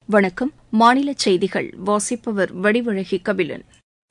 வணக்கம் மாநில செய்திகள் வாசிப்பவர் வடிவழகி கபிலன்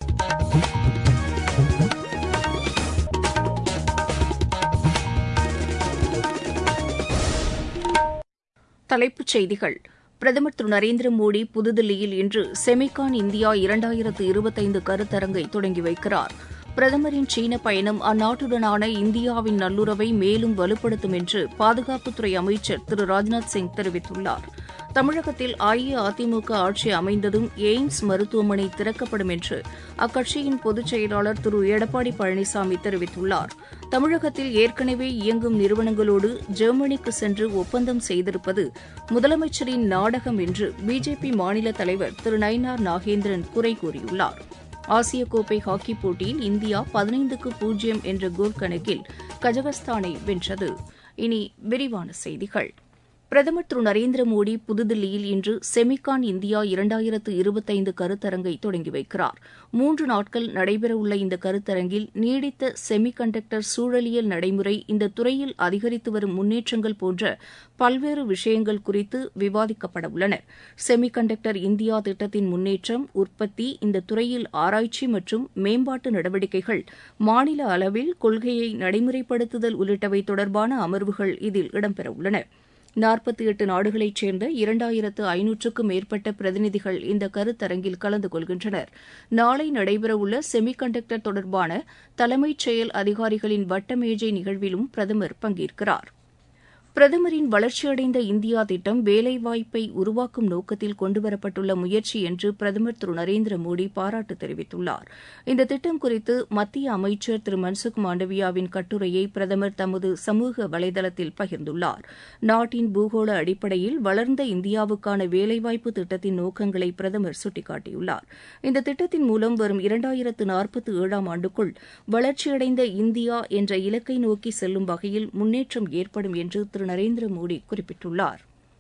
தலைப்புச் செய்திகள் பிரதமர் திரு நரேந்திர மோடி புதுதில்லியில் இன்று செமிகான் இந்தியா இரண்டாயிரத்து இருபத்தைந்து கருத்தரங்கை தொடங்கி வைக்கிறார் பிரதமரின் சீன பயணம் அந்நாட்டுடனான இந்தியாவின் நல்லுறவை மேலும் வலுப்படுத்தும் என்று பாதுகாப்புத்துறை அமைச்சர் திரு ராஜ்நாத் சிங் தெரிவித்துள்ளார் தமிழகத்தில் அஇஅதிமுக ஆட்சி அமைந்ததும் எய்ம்ஸ் மருத்துவமனை திறக்கப்படும் என்று அக்கட்சியின் பொதுச் செயலாளர் திரு எடப்பாடி பழனிசாமி தெரிவித்துள்ளார் தமிழகத்தில் ஏற்கனவே இயங்கும் நிறுவனங்களோடு ஜெர்மனிக்கு சென்று ஒப்பந்தம் செய்திருப்பது முதலமைச்சரின் நாடகம் என்று பிஜேபி மாநில தலைவர் திரு நயினார் நாகேந்திரன் குறை கூறியுள்ளார் ஆசிய கோப்பை ஹாக்கிப் போட்டியில் இந்தியா பதினைந்துக்கு பூஜ்ஜியம் என்ற கோல் கணக்கில் கஜகஸ்தானை வென்றது இனி விரிவான செய்திகள் பிரதமர் திரு நரேந்திர மோடி புதுதில்லியில் இன்று செமிகான் இந்தியா இரண்டாயிரத்து இருபத்தைந்து கருத்தரங்கை தொடங்கி வைக்கிறார் மூன்று நாட்கள் நடைபெறவுள்ள இந்த கருத்தரங்கில் நீடித்த செமி கண்டக்டர் சூழலியல் நடைமுறை இந்த துறையில் அதிகரித்து வரும் முன்னேற்றங்கள் போன்ற பல்வேறு விஷயங்கள் குறித்து விவாதிக்கப்பட உள்ளன செமி கண்டக்டர் இந்தியா திட்டத்தின் முன்னேற்றம் உற்பத்தி இந்த துறையில் ஆராய்ச்சி மற்றும் மேம்பாட்டு நடவடிக்கைகள் மாநில அளவில் கொள்கையை நடைமுறைப்படுத்துதல் உள்ளிட்டவை தொடர்பான அமர்வுகள் இதில் இடம்பெறவுள்ளன நாற்பத்தி எட்டு நாடுகளைச் சேர்ந்த இரண்டாயிரத்து ஐநூற்றுக்கும் மேற்பட்ட பிரதிநிதிகள் இந்த கருத்தரங்கில் கலந்து கொள்கின்றனர் நாளை நடைபெறவுள்ள செமி கண்டக்டர் தொடர்பான தலைமைச் செயல் அதிகாரிகளின் வட்டமேஜை நிகழ்விலும் பிரதமர் பங்கேற்கிறார் பிரதமரின் வளர்ச்சியடைந்த இந்தியா திட்டம் வேலைவாய்ப்பை உருவாக்கும் நோக்கத்தில் கொண்டுவரப்பட்டுள்ள முயற்சி என்று பிரதமர் திரு நரேந்திர மோடி பாராட்டு தெரிவித்துள்ளார் இந்த திட்டம் குறித்து மத்திய அமைச்சர் திரு மன்சுக் மாண்டவியாவின் கட்டுரையை பிரதமர் தமது சமூக வலைதளத்தில் பகிர்ந்துள்ளார் நாட்டின் பூகோள அடிப்படையில் வளர்ந்த இந்தியாவுக்கான வேலைவாய்ப்பு திட்டத்தின் நோக்கங்களை பிரதமர் சுட்டிக்காட்டியுள்ளார் இந்த திட்டத்தின் மூலம் வரும் இரண்டாயிரத்து நாற்பத்தி ஏழாம் ஆண்டுக்குள் வளர்ச்சியடைந்த இந்தியா என்ற இலக்கை நோக்கி செல்லும் வகையில் முன்னேற்றம் ஏற்படும் என்று திரு நரேந்திர மோடி குறிப்பிட்டுள்ளார்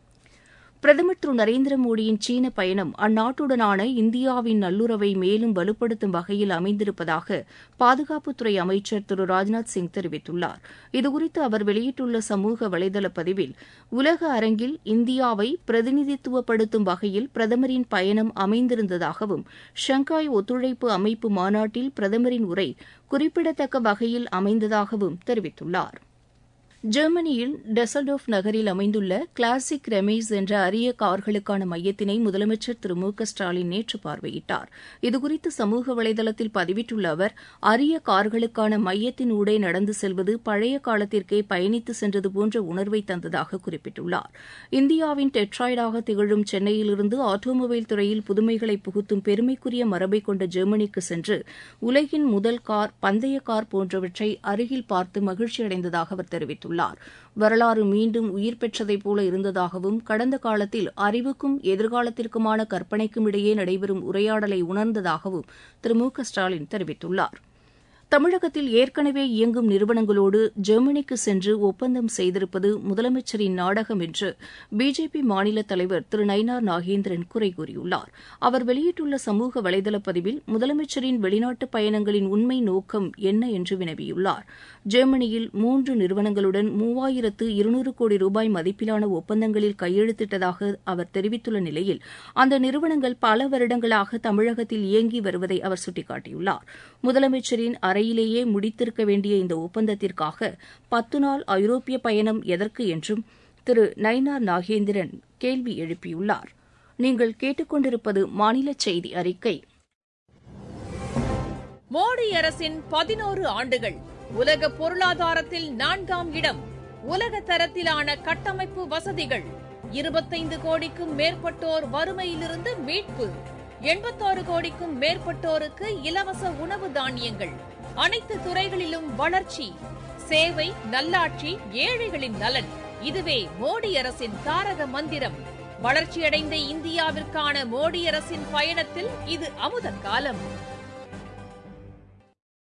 பிரதமர் திரு நரேந்திர மோடியின் சீன பயணம் அந்நாட்டுடனான இந்தியாவின் நல்லுறவை மேலும் வலுப்படுத்தும் வகையில் அமைந்திருப்பதாக பாதுகாப்புத்துறை அமைச்சர் திரு ராஜ்நாத் சிங் தெரிவித்துள்ளார் இதுகுறித்து அவர் வெளியிட்டுள்ள சமூக வலைதள பதிவில் உலக அரங்கில் இந்தியாவை பிரதிநிதித்துவப்படுத்தும் வகையில் பிரதமரின் பயணம் அமைந்திருந்ததாகவும் ஷங்காய் ஒத்துழைப்பு அமைப்பு மாநாட்டில் பிரதமரின் உரை குறிப்பிடத்தக்க வகையில் அமைந்ததாகவும் தெரிவித்துள்ளார் ஜெர்மனியில் டெசல்டோஃப் நகரில் அமைந்துள்ள கிளாசிக் ரெமேஸ் என்ற அரிய கார்களுக்கான மையத்தினை முதலமைச்சர் திரு மு க ஸ்டாலின் நேற்று பார்வையிட்டார் இதுகுறித்து சமூக வலைதளத்தில் பதிவிட்டுள்ள அவர் அரிய கார்களுக்கான மையத்தின் ஊடே நடந்து செல்வது பழைய காலத்திற்கே பயணித்து சென்றது போன்ற உணர்வை தந்ததாக குறிப்பிட்டுள்ளார் இந்தியாவின் டெட்ராய்டாக திகழும் சென்னையிலிருந்து ஆட்டோமொபைல் துறையில் புதுமைகளை புகுத்தும் பெருமைக்குரிய மரபை கொண்ட ஜெர்மனிக்கு சென்று உலகின் முதல் கார் பந்தய கார் போன்றவற்றை அருகில் பார்த்து மகிழ்ச்சியடைந்ததாக அவர் தெரிவித்துள்ளார் கூறியுள்ளார் வரலாறு மீண்டும் உயிர் பெற்றதைப் போல இருந்ததாகவும் கடந்த காலத்தில் அறிவுக்கும் எதிர்காலத்திற்குமான கற்பனைக்கும் இடையே நடைபெறும் உரையாடலை உணர்ந்ததாகவும் திரு மு க ஸ்டாலின் தெரிவித்துள்ளார் தமிழகத்தில் ஏற்கனவே இயங்கும் நிறுவனங்களோடு ஜெர்மனிக்கு சென்று ஒப்பந்தம் செய்திருப்பது முதலமைச்சரின் நாடகம் என்று பிஜேபி மாநில தலைவர் திரு நயினார் நாகேந்திரன் குறை கூறியுள்ளார் அவர் வெளியிட்டுள்ள சமூக வலைதள பதிவில் முதலமைச்சரின் வெளிநாட்டு பயணங்களின் உண்மை நோக்கம் என்ன என்று வினவியுள்ளார் ஜெர்மனியில் மூன்று நிறுவனங்களுடன் மூவாயிரத்து இருநூறு கோடி ரூபாய் மதிப்பிலான ஒப்பந்தங்களில் கையெழுத்திட்டதாக அவர் தெரிவித்துள்ள நிலையில் அந்த நிறுவனங்கள் பல வருடங்களாக தமிழகத்தில் இயங்கி வருவதை அவர் சுட்டிக்காட்டியுள்ளார் முதலமைச்சரின் அறையிலேயே முடித்திருக்க வேண்டிய இந்த ஒப்பந்தத்திற்காக பத்து நாள் ஐரோப்பிய பயணம் எதற்கு என்றும் திரு நயினார் நாகேந்திரன் கேள்வி எழுப்பியுள்ளார் நீங்கள் கேட்டுக்கொண்டிருப்பது மாநில செய்தி அறிக்கை மோடி அரசின் பதினோரு ஆண்டுகள் உலக பொருளாதாரத்தில் நான்காம் இடம் உலக தரத்திலான கட்டமைப்பு வசதிகள் இருபத்தைந்து கோடிக்கும் மேற்பட்டோர் வறுமையிலிருந்து மீட்பு எண்பத்தாறு கோடிக்கும் மேற்பட்டோருக்கு இலவச உணவு தானியங்கள் அனைத்து துறைகளிலும் வளர்ச்சி சேவை நல்லாட்சி ஏழைகளின் நலன் இதுவே மோடி அரசின் தாரக மந்திரம் வளர்ச்சியடைந்த இந்தியாவிற்கான மோடி அரசின் பயணத்தில் இது அமுத காலம்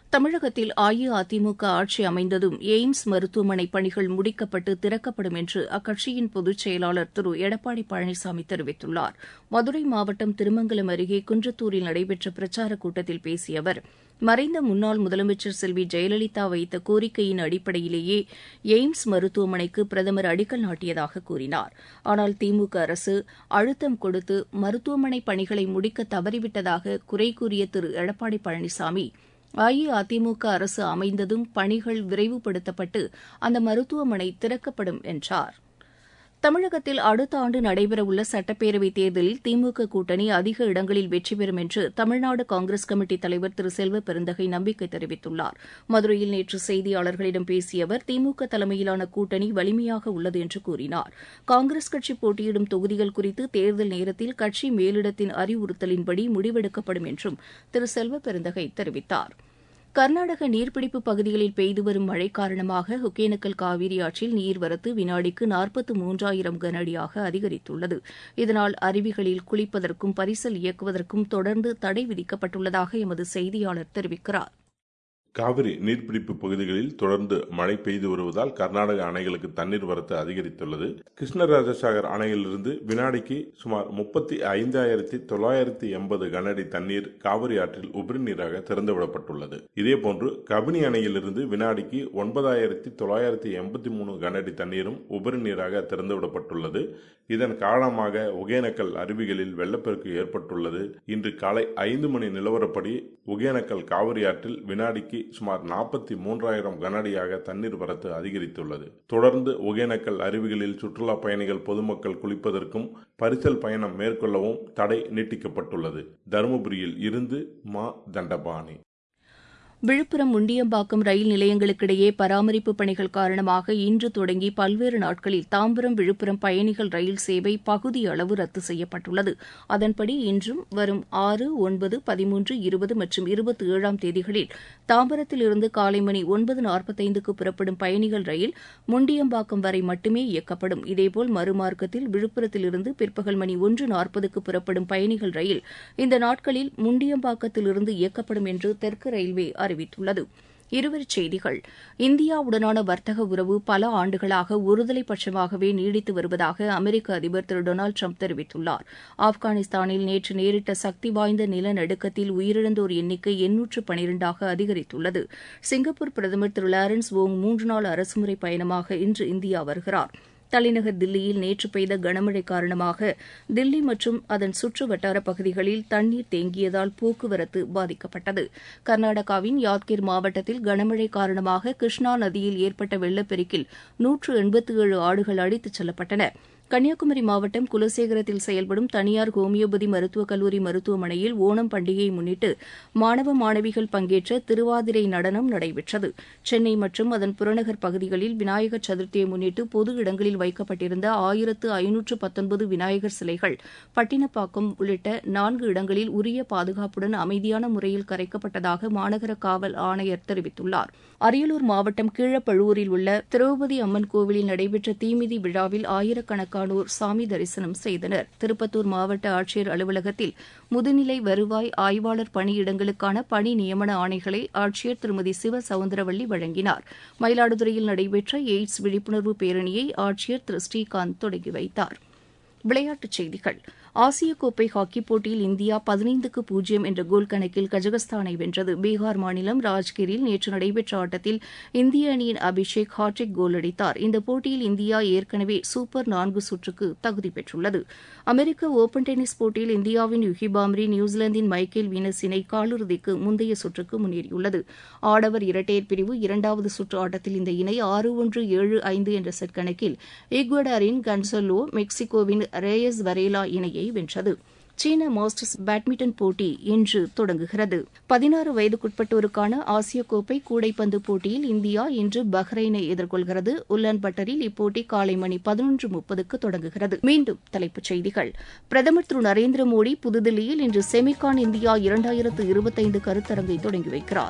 தமிழகத்தில் அஇஅதிமுக ஆட்சி அமைந்ததும் எய்ம்ஸ் மருத்துவமனை பணிகள் முடிக்கப்பட்டு திறக்கப்படும் என்று அக்கட்சியின் பொதுச் செயலாளர் திரு எடப்பாடி பழனிசாமி தெரிவித்துள்ளார் மதுரை மாவட்டம் திருமங்கலம் அருகே குன்றத்தூரில் நடைபெற்ற பிரச்சாரக் கூட்டத்தில் பேசிய அவர் மறைந்த முன்னாள் முதலமைச்சர் செல்வி ஜெயலலிதா வைத்த கோரிக்கையின் அடிப்படையிலேயே எய்ம்ஸ் மருத்துவமனைக்கு பிரதமர் அடிக்கல் நாட்டியதாக கூறினார் ஆனால் திமுக அரசு அழுத்தம் கொடுத்து மருத்துவமனை பணிகளை முடிக்க தவறிவிட்டதாக குறை கூறிய திரு எடப்பாடி பழனிசாமி அஇஅதிமுக அரசு அமைந்ததும் பணிகள் விரைவுபடுத்தப்பட்டு அந்த மருத்துவமனை திறக்கப்படும் என்றார் தமிழகத்தில் அடுத்த ஆண்டு நடைபெறவுள்ள சட்டப்பேரவைத் தேர்தலில் திமுக கூட்டணி அதிக இடங்களில் வெற்றி பெறும் என்று தமிழ்நாடு காங்கிரஸ் கமிட்டி தலைவர் திரு செல்வ பெருந்தகை நம்பிக்கை தெரிவித்துள்ளார் மதுரையில் நேற்று செய்தியாளர்களிடம் பேசிய அவர் திமுக தலைமையிலான கூட்டணி வலிமையாக உள்ளது என்று கூறினார் காங்கிரஸ் கட்சி போட்டியிடும் தொகுதிகள் குறித்து தேர்தல் நேரத்தில் கட்சி மேலிடத்தின் அறிவுறுத்தலின்படி முடிவெடுக்கப்படும் என்றும் திரு செல்வ பெருந்தகை தெரிவித்தாா் கர்நாடக நீர்பிடிப்பு பகுதிகளில் பெய்து வரும் மழை காரணமாக ஒகேனக்கல் காவிரி ஆற்றில் நீர்வரத்து வினாடிக்கு நாற்பத்து மூன்றாயிரம் கனஅடியாக அதிகரித்துள்ளது இதனால் அருவிகளில் குளிப்பதற்கும் பரிசல் இயக்குவதற்கும் தொடர்ந்து தடை விதிக்கப்பட்டுள்ளதாக எமது செய்தியாளர் தெரிவிக்கிறார் காவிரி நீர்பிடிப்பு பகுதிகளில் தொடர்ந்து மழை பெய்து வருவதால் கர்நாடக அணைகளுக்கு தண்ணீர் வரத்து அதிகரித்துள்ளது கிருஷ்ணராஜசாகர் அணையிலிருந்து வினாடிக்கு சுமார் முப்பத்தி ஐந்தாயிரத்தி தொள்ளாயிரத்தி எண்பது கனஅடி தண்ணீர் காவிரி ஆற்றில் உபரி நீராக திறந்துவிடப்பட்டுள்ளது இதேபோன்று கபினி அணையிலிருந்து வினாடிக்கு ஒன்பதாயிரத்தி தொள்ளாயிரத்தி எண்பத்தி மூணு கனஅடி தண்ணீரும் உபரி நீராக திறந்துவிடப்பட்டுள்ளது இதன் காரணமாக ஒகேனக்கல் அருவிகளில் வெள்ளப்பெருக்கு ஏற்பட்டுள்ளது இன்று காலை ஐந்து மணி நிலவரப்படி ஒகேனக்கல் காவிரி ஆற்றில் வினாடிக்கு சுமார் நாற்பத்தி மூன்றாயிரம் கனஅடியாக தண்ணீர் வரத்து அதிகரித்துள்ளது தொடர்ந்து ஒகேனக்கல் அருவிகளில் சுற்றுலா பயணிகள் பொதுமக்கள் குளிப்பதற்கும் பரிசல் பயணம் மேற்கொள்ளவும் தடை நீட்டிக்கப்பட்டுள்ளது தருமபுரியில் இருந்து மா தண்டபாணி விழுப்புரம் முண்டியம்பாக்கம் ரயில் நிலையங்களுக்கிடையே பராமரிப்பு பணிகள் காரணமாக இன்று தொடங்கி பல்வேறு நாட்களில் தாம்பரம் விழுப்புரம் பயணிகள் ரயில் சேவை பகுதி அளவு ரத்து செய்யப்பட்டுள்ளது அதன்படி இன்றும் வரும் ஆறு ஒன்பது பதிமூன்று இருபது மற்றும் இருபத்தி ஏழாம் தேதிகளில் தாம்பரத்திலிருந்து காலை மணி ஒன்பது நாற்பத்தைந்துக்கு புறப்படும் பயணிகள் ரயில் முண்டியம்பாக்கம் வரை மட்டுமே இயக்கப்படும் இதேபோல் மறுமார்க்கத்தில் விழுப்புரத்திலிருந்து பிற்பகல் மணி ஒன்று நாற்பதுக்கு புறப்படும் பயணிகள் ரயில் இந்த நாட்களில் முண்டியம்பாக்கத்திலிருந்து இயக்கப்படும் என்று தெற்கு ரயில்வே அறிவித்துள்ளது இருவரிச் செய்திகள் இந்தியாவுடனான வர்த்தக உறவு பல ஆண்டுகளாக ஒருதலை பட்சமாகவே நீடித்து வருவதாக அமெரிக்க அதிபர் திரு டொனால்டு ட்ரம்ப் தெரிவித்துள்ளார் ஆப்கானிஸ்தானில் நேற்று நேரிட்ட சக்தி வாய்ந்த நிலநடுக்கத்தில் உயிரிழந்தோர் எண்ணிக்கை எண்ணூற்று பனிரெண்டாக அதிகரித்துள்ளது சிங்கப்பூர் பிரதமர் திரு லாரன்ஸ் வோங் மூன்று நாள் அரசுமுறை பயணமாக இன்று இந்தியா வருகிறார் தலைநகர் தில்லியில் நேற்று பெய்த கனமழை காரணமாக தில்லி மற்றும் அதன் சுற்று வட்டார பகுதிகளில் தண்ணீர் தேங்கியதால் போக்குவரத்து பாதிக்கப்பட்டது கர்நாடகாவின் யாத்கிர் மாவட்டத்தில் கனமழை காரணமாக கிருஷ்ணா நதியில் ஏற்பட்ட வெள்ளப்பெருக்கில் நூற்று எண்பத்தி ஏழு ஆடுகள் அடித்துச் செல்லப்பட்டன கன்னியாகுமரி மாவட்டம் குலசேகரத்தில் செயல்படும் தனியார் ஹோமியோபதி மருத்துவக் கல்லூரி மருத்துவமனையில் ஓணம் பண்டிகையை முன்னிட்டு மாணவ மாணவிகள் பங்கேற்ற திருவாதிரை நடனம் நடைபெற்றது சென்னை மற்றும் அதன் புறநகர் பகுதிகளில் விநாயகர் சதுர்த்தியை முன்னிட்டு பொது இடங்களில் வைக்கப்பட்டிருந்த ஆயிரத்து ஐநூற்று பத்தொன்பது விநாயகர் சிலைகள் பட்டினப்பாக்கம் உள்ளிட்ட நான்கு இடங்களில் உரிய பாதுகாப்புடன் அமைதியான முறையில் கரைக்கப்பட்டதாக மாநகர காவல் ஆணையர் தெரிவித்துள்ளார் அரியலூர் மாவட்டம் கீழப்பழுவூரில் உள்ள திரௌபதி அம்மன் கோவிலில் நடைபெற்ற தீமிதி விழாவில் ஆயிரக்கணக்கானோர் சாமி தரிசனம் செய்தனர் திருப்பத்தூர் மாவட்ட ஆட்சியர் அலுவலகத்தில் முதுநிலை வருவாய் ஆய்வாளர் பணியிடங்களுக்கான பணி நியமன ஆணைகளை ஆட்சியர் திருமதி சிவ சவுந்தரவள்ளி வழங்கினார் மயிலாடுதுறையில் நடைபெற்ற எய்ட்ஸ் விழிப்புணர்வு பேரணியை ஆட்சியர் திரு ஸ்ரீகாந்த் தொடங்கி வைத்தார் விளையாட்டுச் செய்திகள் ஆசிய கோப்பை ஹாக்கிப் போட்டியில் இந்தியா பதினைந்துக்கு பூஜ்ஜியம் என்ற கோல் கணக்கில் கஜகஸ்தானை வென்றது பீகார் மாநிலம் ராஜ்கிரில் நேற்று நடைபெற்ற ஆட்டத்தில் இந்திய அணியின் அபிஷேக் ஹாட்ரிக் கோல் அடித்தார் இந்த போட்டியில் இந்தியா ஏற்கனவே சூப்பர் நான்கு சுற்றுக்கு தகுதி பெற்றுள்ளது அமெரிக்க ஒபன் டென்னிஸ் போட்டியில் இந்தியாவின் யுகி பாம்ரி நியூசிலாந்தின் மைக்கேல் வீனஸ் இணை காலிறுதிக்கு முந்தைய சுற்றுக்கு முன்னேறியுள்ளது ஆடவர் இரட்டையர் பிரிவு இரண்டாவது சுற்று ஆட்டத்தில் இந்த இணை ஆறு ஒன்று ஏழு ஐந்து என்ற செட் கணக்கில் ஈக்வடாரின் கன்சலோ மெக்சிகோவின் ரேயஸ் வரேலா இணையை வென்றது சீன மாஸ்டர்ஸ் பேட்மிண்டன் போட்டி இன்று தொடங்குகிறது பதினாறு வயதுக்குட்பட்டோருக்கான ஆசிய கோப்பை கூடைப்பந்து போட்டியில் இந்தியா இன்று பஹ்ரைனை எதிர்கொள்கிறது உல்லான் பட்டரில் இப்போட்டி காலை மணி பதினொன்று முப்பதுக்கு தொடங்குகிறது மீண்டும் தலைப்புச் செய்திகள் பிரதமர் திரு நரேந்திர மோடி புதுதில்லியில் இன்று செமிகான் இந்தியா இரண்டாயிரத்து இருபத்தைந்து கருத்தரங்கை தொடங்கி வைக்கிறார்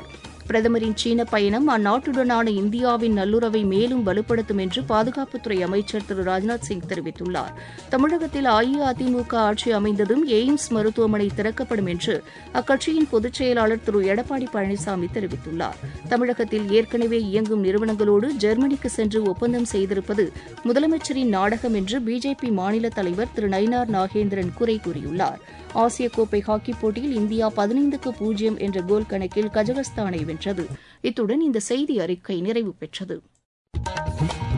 பிரதமரின் சீன பயணம் அந்நாட்டுடனான இந்தியாவின் நல்லுறவை மேலும் வலுப்படுத்தும் என்று பாதுகாப்புத்துறை அமைச்சர் திரு ராஜ்நாத் சிங் தெரிவித்துள்ளார் தமிழகத்தில் அஇஅதிமுக ஆட்சி அமைந்ததும் எய்ம்ஸ் மருத்துவமனை திறக்கப்படும் என்று அக்கட்சியின் பொதுச் செயலாளர் திரு எடப்பாடி பழனிசாமி தெரிவித்துள்ளார் தமிழகத்தில் ஏற்கனவே இயங்கும் நிறுவனங்களோடு ஜெர்மனிக்கு சென்று ஒப்பந்தம் செய்திருப்பது முதலமைச்சரின் நாடகம் என்று பிஜேபி மாநில தலைவர் திரு நயினார் நாகேந்திரன் குறை கூறியுள்ளார் ஆசிய கோப்பை ஹாக்கி போட்டியில் இந்தியா பதினைந்துக்கு பூஜ்ஜியம் என்ற கோல் கணக்கில் கஜகஸ்தானை வென்றது இத்துடன் இந்த செய்தி அறிக்கை நிறைவு பெற்றது